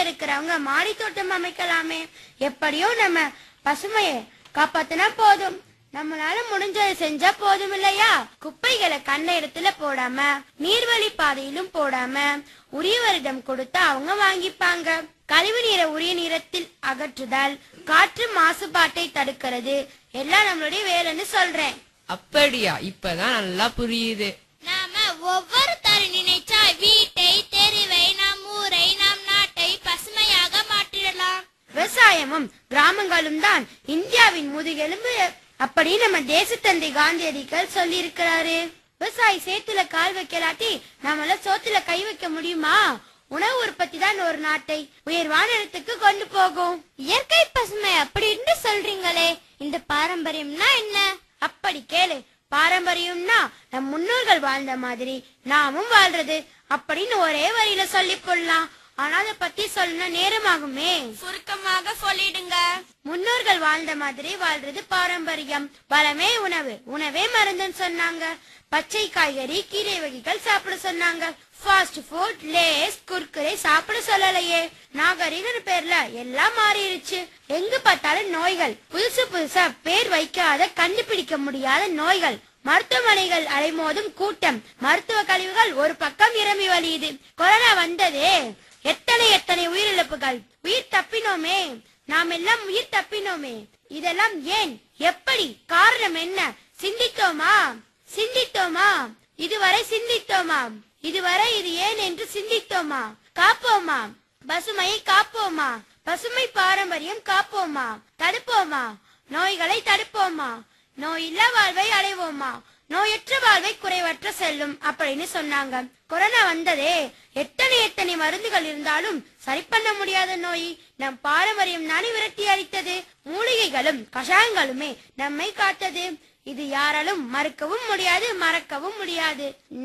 இருக்கிறவங்க மாடி தோட்டம் அமைக்கலாமே எப்படியோ நம்ம பசுமையை காப்பாத்தினா போதும் நம்மளால முடிஞ்சதை செஞ்சா போதும் இல்லையா குப்பைகளை கண்ட இடத்துல போடாம நீர்வழி பாதையிலும் போடாம உரியவரிடம் கொடுத்தா அவங்க வாங்கிப்பாங்க கழிவு நீரை உரிய நேரத்தில் அகற்றுதல் காற்று மாசுபாட்டை தடுக்கிறது எல்லாம் நம்மளுடைய வேலைன்னு சொல்றேன் அப்படியா இப்பதான் நல்லா புரியுது நாம ஒவ்வொருத்தரும் நினைச்சா வீட்டை தெருவை நம் ஊரை நம் நாட்டை பசுமையாக மாற்றிடலாம் விவசாயமும் கிராமங்களும் தான் இந்தியாவின் முதுகெலும்பு அப்படி நம்ம தேசத்தந்தை காந்தியடிகள் சொல்லி இருக்கிறாரு விவசாயி சேத்துல கால் வைக்கலாட்டி நம்மள சோத்துல கை வைக்க முடியுமா உணவு உற்பத்தி தான் ஒரு நாட்டை உயர்வான இடத்துக்கு கொண்டு போகும் இயற்கை பசுமை அப்படின்னு சொல்றீங்களே இந்த பாரம்பரியம்னா என்ன அப்படி கேளு பாரம்பரியம்னா நம் முன்னோர்கள் வாழ்ந்த மாதிரி நாமும் வாழ்றது அப்படின்னு ஒரே வரியில சொல்லி போடலாம் ஆனா அதை பத்தி சொல்லணும் நேரமாகுமே சுருக்கமாக சொல்லிடுங்க முன்னோர்கள் வாழ்ந்த மாதிரி வாழ்றது பாரம்பரியம் பலமே உணவு உணவே மருந்துன்னு சொன்னாங்க பச்சை காய்கறி கீரை வகைகள் சாப்பிட சொன்னாங்க ஃபாஸ்ட் ஃபுட் லேஸ் குர்குரே சாப்பிட சொல்லலையே நாகரிகர் பேர்ல எல்லாம் மாறிடுச்சு எங்க பார்த்தாலும் நோய்கள் புதுசு புதுசா பேர் வைக்காத கண்டுபிடிக்க முடியாத நோய்கள் மருத்துவமனைகள் அலைமோதும் கூட்டம் மருத்துவ கழிவுகள் ஒரு பக்கம் இறம்பி வழியுது கொரோனா வந்ததே எத்தனை எத்தனை உயிரிழப்புகள் உயிர் தப்பினோமே நாம் எல்லாம் உயிர் தப்பினோமே இதெல்லாம் ஏன் எப்படி காரணம் என்ன சிந்தித்தோமா சிந்தித்தோமா இதுவரை சிந்தித்தோமா இதுவரை இது ஏன் என்று சிந்தித்தோமா காப்போமா பசுமையை காப்போமா பசுமை பாரம்பரியம் காப்போமா தடுப்போமா நோய்களை தடுப்போமா நோயில்லா வாழ்வை அடைவோமா நோயற்ற வாழ்வை குறைவற்ற செல்லும் அப்படின்னு சொன்னாங்க கொரோனா வந்ததே எத்தனை எத்தனை மருந்துகள் இருந்தாலும் சரி பண்ண முடியாத நோய் நம் பாரம்பரியம் தானே விரட்டி அடித்தது மூலிகைகளும் கஷாயங்களுமே நம்மை காத்தது இது யாராலும் மறுக்கவும் முடியாது மறக்கவும் முடியாது